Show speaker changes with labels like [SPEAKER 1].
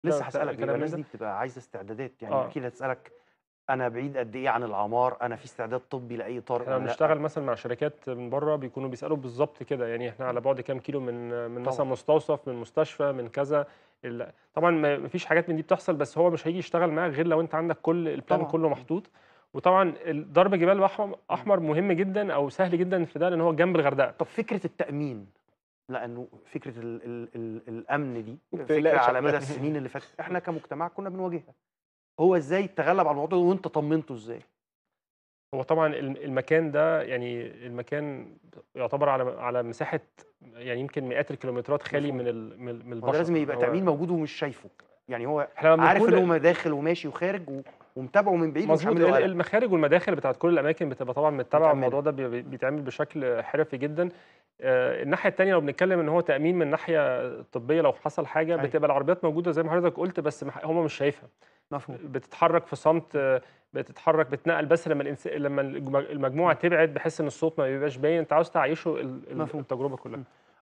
[SPEAKER 1] لسه
[SPEAKER 2] بتاع
[SPEAKER 1] هاسألك
[SPEAKER 2] كلام
[SPEAKER 1] يبقى
[SPEAKER 2] من
[SPEAKER 1] الناس
[SPEAKER 2] ده.
[SPEAKER 1] دي بتبقى عايزة استعدادات، يعني
[SPEAKER 2] آه.
[SPEAKER 1] أكيد هتسألك أنا بعيد قد إيه عن الأعمار، أنا في استعداد طبي لأي طارئ
[SPEAKER 2] احنا
[SPEAKER 1] والّا لأ؟
[SPEAKER 2] بنشتغل مثلًا مع شركات من برّه بيكونوا بيسألوا بالضبط كده، يعني إحنا على بُعد كام كيلو من من مثلًا
[SPEAKER 1] طبعًا.
[SPEAKER 2] مستوصف، من مستشفى، من كذا، ال طبعًا ما ما فيش حاجات من دي بتحصل، بس هو مش هييجي يشتغل معاك غير لو أنت عندك كل الplan
[SPEAKER 1] طبعًا.
[SPEAKER 2] كله محطوط، وطبعًا ال ضرب جبال أحم أحمر مهم جدًا أو سهل جدًا في ده، لأن هو جنب الغردقة.
[SPEAKER 1] طب فكرة التأمين، لأنه فكرة ال ال ال الأمن دي
[SPEAKER 3] ما
[SPEAKER 1] فكرة
[SPEAKER 3] تقلقش
[SPEAKER 1] على
[SPEAKER 3] على
[SPEAKER 1] مدى السنين اللي فاتت إحنا كمجتمع كنا بنواجهها، هو إزاي تغلب على الموضوع ده وأنت طمنته إزاي؟
[SPEAKER 2] هو طبعًا الم المكان ده يعني المكان يعتبر على على مساحة يعني يمكن مئات الكيلومترات خالي
[SPEAKER 1] مفهوم.
[SPEAKER 2] من ال من من
[SPEAKER 1] ما هو
[SPEAKER 2] البشر.
[SPEAKER 1] ده لازم يبقى
[SPEAKER 2] هو
[SPEAKER 1] تأمين موجود ومش شايفه، يعني هو
[SPEAKER 2] إحنا لمّا
[SPEAKER 1] عارف إن
[SPEAKER 2] بنكون
[SPEAKER 1] هو داخل وماشي وخارج و ومتابعه من بعيد ومش
[SPEAKER 2] مضبوط
[SPEAKER 1] عامل له
[SPEAKER 2] ال
[SPEAKER 1] قلق.
[SPEAKER 2] المخارج والمداخل بتاعة كل الأماكن بتبقى طبعًا متّبعة
[SPEAKER 1] متأمنة.
[SPEAKER 2] والموضوع ده بي بي بيتعمل بشكل حرفي جدًا. آآ الناحية التانية لو بنتكلم إن هو تأمين من الناحية الطبية لو حصل حاجة،
[SPEAKER 1] أيوه.
[SPEAKER 2] بتبقى العربيات موجودة زي ما حضرتك قُلت بس مح هم مش شايفها.
[SPEAKER 1] مفهوم.
[SPEAKER 2] بتتحرك في صمت، بتتحرك بتتنقل بس لمّا الإنس لمّا الج المجموعة تبعد بحيث إن الصوت ما بيبقاش باين، أنت عاوز تعيّشه ال ال
[SPEAKER 1] مفهوم.
[SPEAKER 2] التجربة كلها.
[SPEAKER 1] إمم.